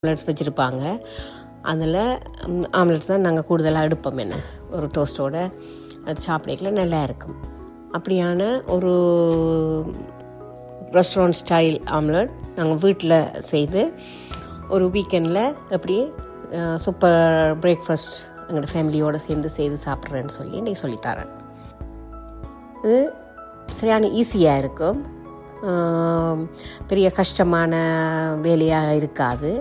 omelettes வச்சுருப்பாங்க அதில் omelettes தான் நாங்கள் கூடுதலாக எடுப்போம் என்ன ஒரு டோஸ்ட்டோட அது சாப்பிடல நல்லா இருக்கும் அப்படியான ஒரு ரெஸ்டாரண்ட் ஸ்டைல் ஆம்லெட் நாங்கள் வீட்டில் செய்து ஒரு வீக்கெண்டில் எப்படி சூப்பர் பிரேக்ஃபாஸ்ட் எங்களோட ஃபேமிலியோடு சேர்ந்து செய்து சாப்பிட்றேன்னு சொல்லி இன்றைக்கி சொல்லித்தரேன் இது சரியான ஈஸியாக இருக்கும் ஆம், பெரிய கஷ்டமான வேலையாக இருக்காது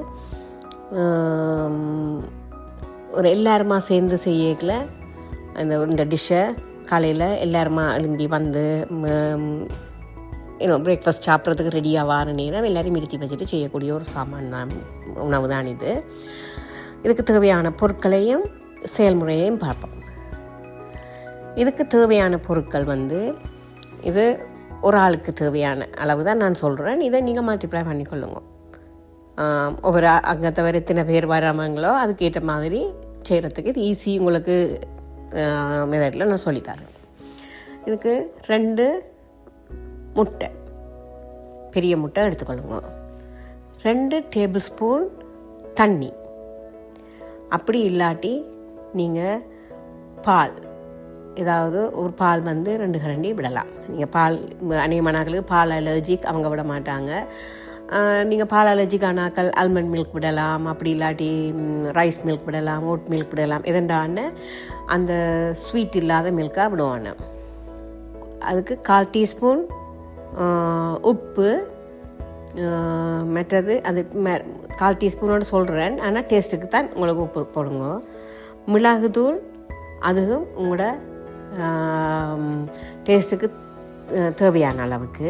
ஆம், ஒரு எல்லாருமா சேர்ந்து செய்யல அந்த இந்த டிஷ்ஷை காலையில் எல்லாருமா எழும்பி வந்து இன்னும் பிரேக்ஃபாஸ்ட் சாப்பிட்றதுக்கு ரெடியாக வார நேரம் எல்லாரையும் நிறுத்தி வச்சுட்டு செய்யக்கூடிய ஒரு சாமான் தான் உணவு தான் இது இதுக்கு தேவையான பொருட்களையும் செயல்முறையையும் பார்ப்போம் இதுக்கு தேவையான பொருட்கள் வந்து இது ஒரு ஆளுக்கு தேவையான அளவு தான் நான் சொல்கிறேன் இதை நீங்கள் மல்டிப்ளை பண்ணிக்கொள்ளுங்க ஆம், ஒவ்வொரு அங்கே தவிர எத்தனை பேர் வராமங்களோ அதுக்கேற்ற மாதிரி செய்கிறதுக்கு இது ஈஸி உங்களுக்கு மெதடில் நான் சொல்லித்தரேன் இதுக்கு ரெண்டு முட்டை பெரிய முட்டை எடுத்துக்கொள்ளுங்க ரெண்டு டேபிள் ஸ்பூன் தண்ணி அப்படி இல்லாட்டி நீங்கள் பால் ஏதாவது ஒரு பால் வந்து ரெண்டு கரண்டி விடலாம் நீங்கள் பால் அநேகமானாக்களுக்கு பால் அலர்ஜிக் அவங்க விட மாட்டாங்க நீங்கள் பால் அலர்ஜிக் ஆனாக்கள் ஆல்மண்ட் மில்க் விடலாம் அப்படி இல்லாட்டி ரைஸ் மில்க் விடலாம் ஓட் மில்க் விடலாம் எதண்டான அந்த ஸ்வீட் இல்லாத மில்காக விடுவான அதுக்கு கால் டீஸ்பூன் உப்பு ஆஹ், மற்றது அது மெ- கால் டீஸ்பூனோட சொல்கிறேன் ஆனால் டேஸ்ட்டுக்கு தான் உங்களுக்கு உப்பு போடுங்க மிளகுத்தூள் அதுவும் உங்களோட டேஸ்ட்டுக்கு தேவையான அளவுக்கு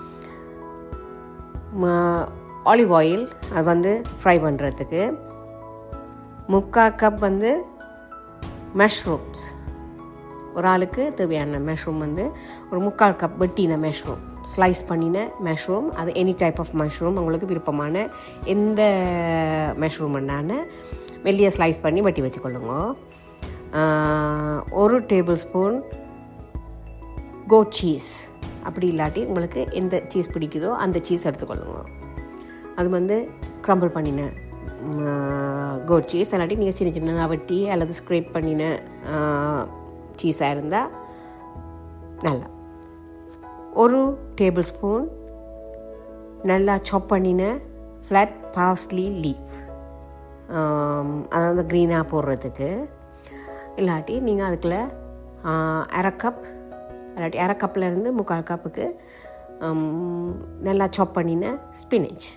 ஆலிவ் ஆயில் அது வந்து ஃப்ரை பண்ணுறதுக்கு முக்கால் கப் வந்து மஷ்ரூம்ஸ் ஒரு ஆளுக்கு தேவையான மஷ்ரூம் வந்து ஒரு முக்கால் கப் வெட்டின மஷ்ரூம் ஸ்லைஸ் பண்ணின மஷ்ரூம் அது எனி டைப் ஆஃப் மஷ்ரூம் உங்களுக்கு விருப்பமான எந்த மஷ்ரூம் என்னான வெளியே ஸ்லைஸ் பண்ணி வெட்டி வச்சுக்கொள்ளுங்க ஆஹ், ஒரு டேபிள் ஸ்பூன் கோட் சீஸ் அப்படி இல்லாட்டி உங்களுக்கு எந்த சீஸ் பிடிக்குதோ அந்த சீஸ் எடுத்துக்கொள்ளுங்க அது வந்து க்ரம்பிள் பண்ணின கோட் சீஸ் இல்லாட்டி நீங்கள் சின்ன சின்னதாக வெட்டி அல்லது ஸ்க்ரேப் பண்ணின சீஸாக இருந்தால் நல்லா ஒரு டேபிள் ஸ்பூன் நல்லா சாப் பண்ணின ஃப்ளாட் பாஸ்லி லீஃப் அதாவது க்ரீனாக போடுறதுக்கு இல்லாட்டி நீங்கள் அதுக்குள்ள ஆஹ், அரை கப் இல்லாட்டி அரை கப்பில் இருந்து முக்கால் கப்புக்கு ஹம், நல்லா சாப் பண்ணின ஸ்பினிச்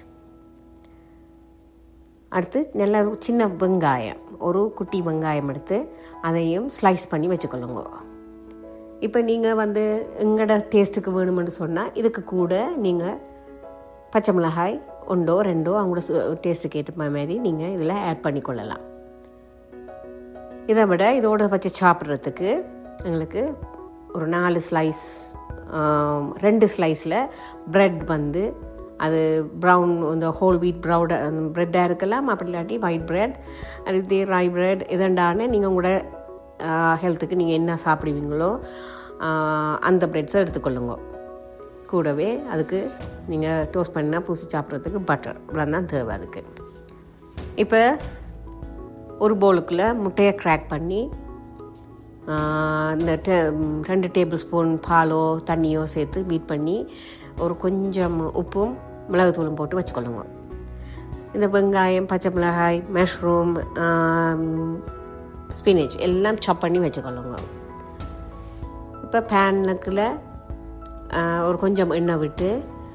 அடுத்து நல்லா ஒரு சின்ன வெங்காயம் ஒரு குட்டி வெங்காயம் எடுத்து அதையும் ஸ்லைஸ் பண்ணி வச்சுக்கொள்ளுங்க இப்போ நீங்கள் வந்து எங்களோட டேஸ்ட்டுக்கு வேணுமென்னு சொன்னால் இதுக்கு கூட நீங்கள் பச்சை மிளகாய் ஒன்றோ ரெண்டோ அவங்களோட டேஸ்ட்டுக்கு ஏற்ற மாதிரி நீங்கள் இதில் ஆட் பண்ணிக்கொள்ளலாம் இதை விட இதோட வச்சு சாப்பிட்றதுக்கு எங்களுக்கு ஒரு நாலு ஸ்லைஸ் ரெண்டு ஸ்லைஸில் ப்ரெட் வந்து அது ப்ரௌன் இந்த ஹோல் வீட் ப்ரௌட் ப்ரெட்டாக இருக்கலாம் அப்படி இல்லாட்டி ஒயிட் ப்ரெட் அது ரை ப்ரெட் இதண்டான நீங்கள் உங்களோட ஹெல்த்துக்கு நீங்கள் என்ன சாப்பிடுவீங்களோ ஆஹ், அந்த ப்ரெட்ஸை எடுத்துக்கொள்ளுங்க கூடவே அதுக்கு நீங்கள் டோஸ்ட் பண்ணால் பூசி சாப்பிட்றதுக்கு பட்டர் இவ்வளோ தான் தேவை அதுக்கு இப்போ ஒரு பவுலுக்குள்ளே முட்டையை கிராக் பண்ணி ஆஹ், இந்த டே- ம், ரெண்டு டேபிள் ஸ்பூன் பாலோ தண்ணியோ சேர்த்து பீட் பண்ணி ஒரு கொஞ்சம் உப்பும் மிளகுத்தூளும் போட்டு வச்சுக்கொள்ளுங்க இந்த வெங்காயம் பச்சை மிளகாய் மஷ்ரூம் ஸ்பினிச் எல்லாம் சாப் பண்ணி வச்சுக்கொள்ளுங்க இப்போ பேனுக்குள்ள ஒரு கொஞ்சம் எண்ணெய் விட்டு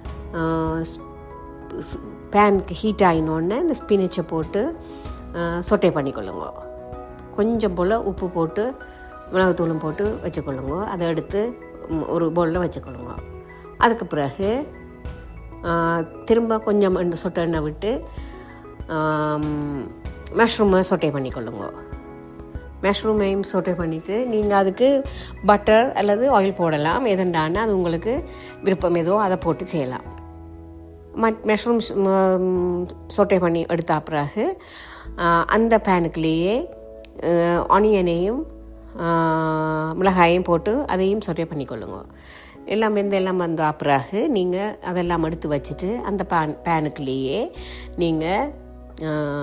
பேனுக்கு ஹீட் ஆகினோடனே இந்த ஸ்பினிச்சை போட்டு சொட்டை பண்ணிக்கொள்ளுங்க கொஞ்சம் போல் உப்பு போட்டு மிளகுத்தூளும் போட்டு வச்சுக்கொள்ளுங்க அதை எடுத்து ம், ஒரு பவுலில் வச்சுக்கொள்ளுங்க அதுக்கு பிறகு ஆ, திரும்ப கொஞ்சம் எண்ணெய் சொட்டை எண்ணெய் விட்டு மஷ்ரூமை சொட்டை பண்ணிக்கொள்ளுங்க மஷ்ரூமையும் சொட்டை பண்ணிவிட்டு நீங்கள் அதுக்கு பட்டர் அல்லது ஆயில் போடலாம் எதண்டான அது உங்களுக்கு விருப்பம் ஏதோ அதை போட்டு செய்யலாம் மட் மஷ்ரூம்ஸ் சொட்டை பண்ணி எடுத்த பிறகு ஆஹ், அந்த பேனுக்குள்ளேயே ஆனியனையும் மிளகாயையும் போட்டு அதையும் சொட்டை பண்ணிக்கொள்ளுங்க எல்லாம் வெந்து எல்லாம் வந்த பிறகு நீங்கள் அதெல்லாம் எடுத்து வச்சுட்டு அந்த பேன் பேனுக்குள்ளேயே நீங்கள் ஆஹ்,